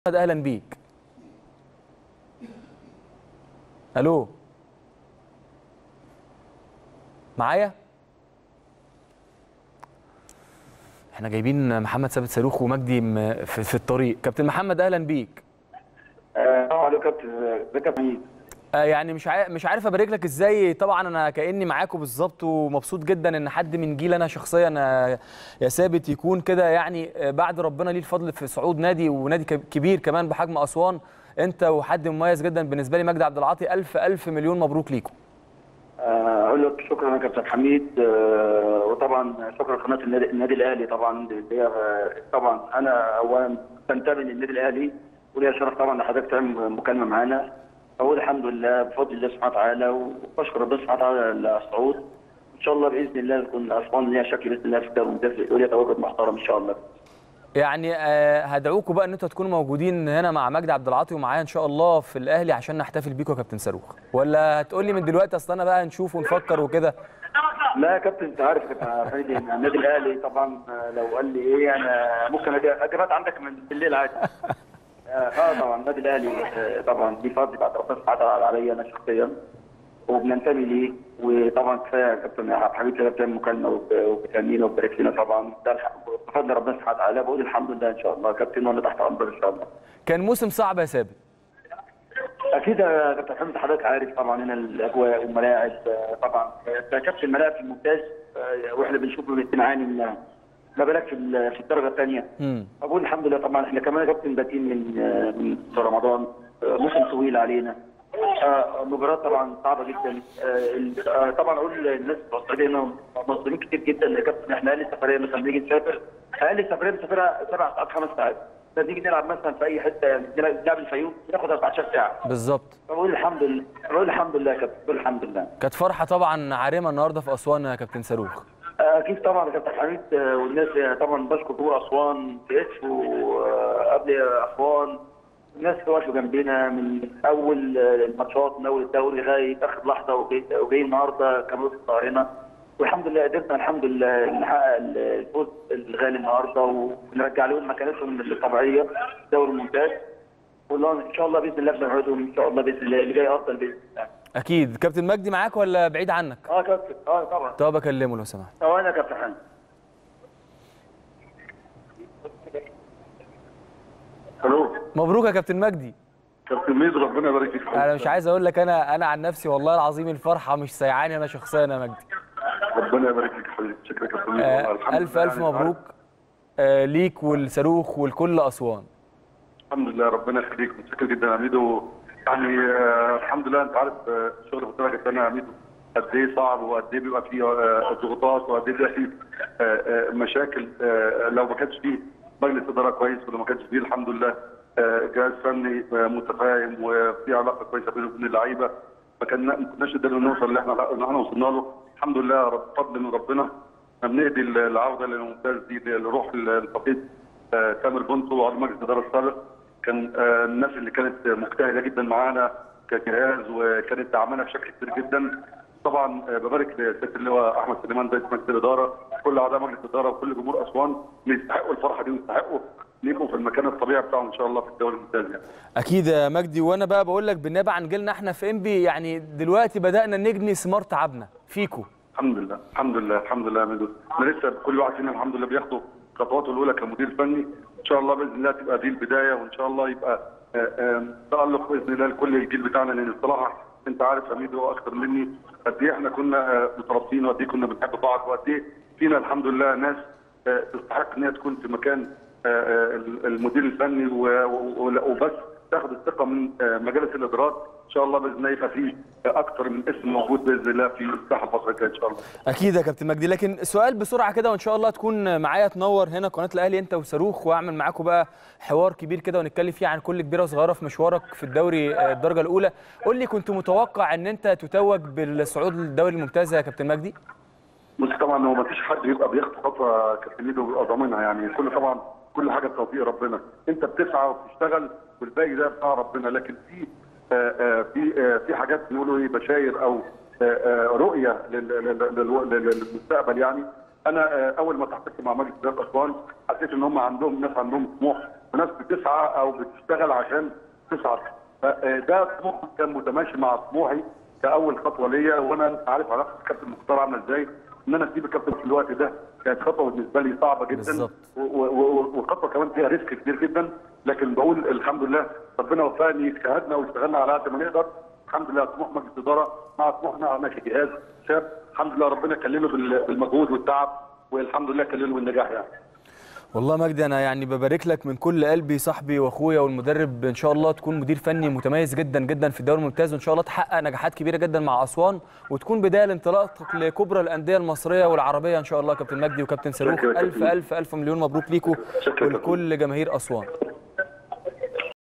اهلا بيك الو معايا احنا جايبين محمد ثابت صاروخ ومجدي م- في, في الطريق كابتن محمد اهلا بيك السلام عليكم كابتن ازيك يا كابتن آه يعني مش عارف مش عارف ابارك لك ازاي طبعا انا كاني معاكم بالظبط ومبسوط جدا ان حد من جيل انا شخصيا آه، يا ثابت يكون كده يعني آه، بعد ربنا ليه الفضل في صعود نادي ونادي كب- كبير كمان بحجم اسوان انت وحد مميز جدا بالنسبه لي مجدي عبد العاطي الف الف مليون مبروك ليكم آه، اقول لك شكرا يا كابتن حميد آه، وطبعا شكرا قناه النادي, النادي الاهلي طبعا اللي هي آه، طبعا انا اولا بنتمي للنادي الاهلي وليا شرف طبعا ان حضرتك تعمل مكالمه معانا اقول الحمد لله بفضل الله سبحانه وتعالى وبشكر ربنا سبحانه وتعالى على الصعود ان شاء الله باذن الله تكون اسوان ليها شكل باذن الله في الدوري الممتاز وليها تواجد محترم ان شاء الله يعني آه، هدعوكم بقى ان انتوا تكونوا موجودين هنا مع مجدي عبد العاطي ومعايا ان شاء الله في الاهلي عشان نحتفل بيكم يا كابتن صاروخ ولا هتقول لي من دلوقتي اصل انا بقى نشوف ونفكر وكده لا يا كابتن انت عارف يا كابتن فريد ان النادي الاهلي طبعا آه، لو قال لي ايه انا ممكن اجي اجي أبات عندك من بالليل عادي اه آه، طبعا النادي الاهلي آه، طبعا دي فضل بعد ربنا سبحانه وتعالى عليا انا شخصيا وبننتمي ليه وطبعا كفايه يا كابتن عبد الحميد كده بتعمل مكالمه وب- وبتهنينا وبتبارك لنا طبعا ده الح- بفضل ربنا سبحانه وتعالى بقول الحمد لله ان شاء الله يا كابتن وانا تحت امرك ان شاء الله كان موسم صعب يا ثابت اكيد يا كابتن حمد حضرتك عارف طبعا هنا الاجواء والملاعب آه، طبعا آه، كابتن الملاعب في الممتاز آه، واحنا بنشوف بنعاني منها ما بالك في ال- في الدرجه الثانيه امم اقول الحمد لله طبعا احنا كمان يا كابتن بادئين من آه، من شهر رمضان آه، موسم طويل علينا آه، مباراه طبعا صعبه جدا آه، ال- آه، طبعا اقول للناس في السعوديه انهم مصريين كتير جدا يا كابتن احنا اقل سفريه مثلا بنيجي نسافر اقل سفريه بنسافرها سبع ساعات خمس ساعات نيجي نلعب مثلا في اي حته يعني نلعب الفيوم ناخد 14 ساعه بالظبط بقول الحمد لله بقول الحمد لله يا كابتن بقول الحمد لله كانت فرحه طبعا عارمه النهارده في اسوان يا كابتن صاروخ اكيد طبعا يا كابتن حميد آه، والناس آه، طبعا بشكر جمهور اسوان في ادفو آه، قبل اسوان الناس واقفه جنبنا من اول آه، الماتشات من اول الدوري لغايه اخر لحظه وجاي وجاي النهارده كانوا في ظهرنا والحمد لله قدرنا الحمد لله نحقق الفوز الغالي النهارده ونرجع لهم مكانتهم الطبيعيه في الدوري الممتاز والله ان شاء الله باذن الله بنوعدهم ان شاء الله باذن الله اللي جاي افضل باذن الله اكيد كابتن مجدي معاك ولا بعيد عنك اه يا كابتن اه طبعا طب اكلمه لو سمحت ثواني يا كابتن حميد الو مبروك يا كابتن مجدي كابتن ميدو ربنا يبارك فيك انا مش عايز اقول لك انا انا عن نفسي والله العظيم الفرحه مش سايعاني انا شخصيا يا مجدي ربنا يبارك فيك يا حبيبي شكرا يا كابتن ميدو آه والله الحمد الف لله الف يعني مبروك آه ليك والصاروخ والكل اسوان الحمد لله ربنا يخليك متشكر جدا يا ميدو يعني آه الحمد لله انت عارف آه الشغل في الدرجه الثانيه يا ميدو قد ايه صعب وقد ايه بيبقى فيه آه ضغوطات وقد ايه بيبقى فيه آه آه مشاكل آه لو ما كانش فيه مجلس اداره كويس ولو ما كانش فيه الحمد لله آه جهاز فني آه متفاهم وفي علاقه كويسه بينه وبين اللعيبه ما كان ما كناش قدرنا نوصل اللي احنا اللي احنا وصلنا له الحمد لله رب فضل من ربنا بنهدي العوده للممتاز دي لروح الفقيد آه، تامر بونتو وعضو مجلس الاداره السابق كان آه، الناس اللي كانت مجتهده جدا معانا كجهاز وكانت دعمنا بشكل كبير جدا طبعا آه، ببارك لسياده اللواء احمد سليمان رئيس مجلس الاداره كل اعضاء مجلس الاداره وكل جمهور اسوان اللي يستحقوا الفرحه دي ويستحقوا يبقوا في المكان الطبيعي بتاعهم ان شاء الله في الدوري الممتاز يعني. اكيد يا مجدي وانا بقى بقول لك بالنيابه عن جيلنا احنا في انبي يعني دلوقتي بدانا نجني ثمار تعبنا فيكو الحمد لله الحمد لله الحمد لله يا ميدو احنا لسه كل واحد فينا الحمد لله بياخدوا خطواته الاولى كمدير فني ان شاء الله باذن الله تبقى دي البدايه وان شاء الله يبقى آه، آه، تالق باذن الله لكل الجيل بتاعنا لان الصراحه انت عارف يا ميدو اكتر مني قد ايه احنا كنا آه، مترابطين وقد ايه كنا بنحب بعض وقد ايه فينا الحمد لله ناس آه، تستحق ان هي تكون في مكان آه، آه، المدير الفني و- و- وبس تاخد الثقه من آه، مجالس الادارات ان شاء الله باذن الله يبقى في اكتر من اسم موجود باذن الله في الساحه الفتره الجايه ان شاء الله. اكيد يا كابتن مجدي لكن سؤال بسرعه كده وان شاء الله تكون معايا تنور هنا قناه الاهلي انت وصاروخ واعمل معاكم بقى حوار كبير كده ونتكلم فيه عن كل كبيره وصغيره في مشوارك في الدوري آه، الدرجه الاولى قول لي كنت متوقع ان انت تتوج بالصعود للدوري الممتاز يا كابتن مجدي بص طبعا هو ما فيش حد بيبقى بياخد خطوه كابتن ميدو بيبقى ضامنها يعني كل طبعا كل حاجه بتوفيق ربنا انت بتسعى وبتشتغل والباقي ده بتاع ربنا لكن في آه، آه، في آه، في حاجات بيقولوا ايه بشاير او آه، آه، رؤيه لل- لل- لل- لل- للمستقبل يعني انا آه، اول ما تحققت مع مجلس اداره اسوان حسيت ان هم عندهم ناس عندهم طموح وناس بتسعى او بتشتغل عشان تصعد فده طموح كان متماشي مع طموحي كاول خطوه ليا وانا عارف علاقه الكابتن مختار عامله ازاي ان انا اسيب الكابتن في الوقت ده كانت خطوه بالنسبه لي صعبه جدا بالظبط. و- و- وخطوه كمان فيها ريسك كبير جدا لكن بقول الحمد لله ربنا وفقني اجتهدنا واشتغلنا على قد ما نقدر الحمد لله طموح مجلس الاداره مع طموحنا ماشي جهاز شاب الحمد لله ربنا كلله بال- بالمجهود والتعب والحمد لله كلله بالنجاح يعني والله مجدي انا يعني ببارك لك من كل قلبي صاحبي واخويا والمدرب ان شاء الله تكون مدير فني متميز جدا جدا في الدوري الممتاز وان شاء الله تحقق نجاحات كبيره جدا مع اسوان وتكون بدايه لانطلاقك لكبرى الانديه المصريه والعربيه ان شاء الله كابتن مجدي وكابتن صاروخ شكرا يا الف كابتن. الف الف مليون مبروك ليكم شكرا يا كابتن. ولكل جماهير اسوان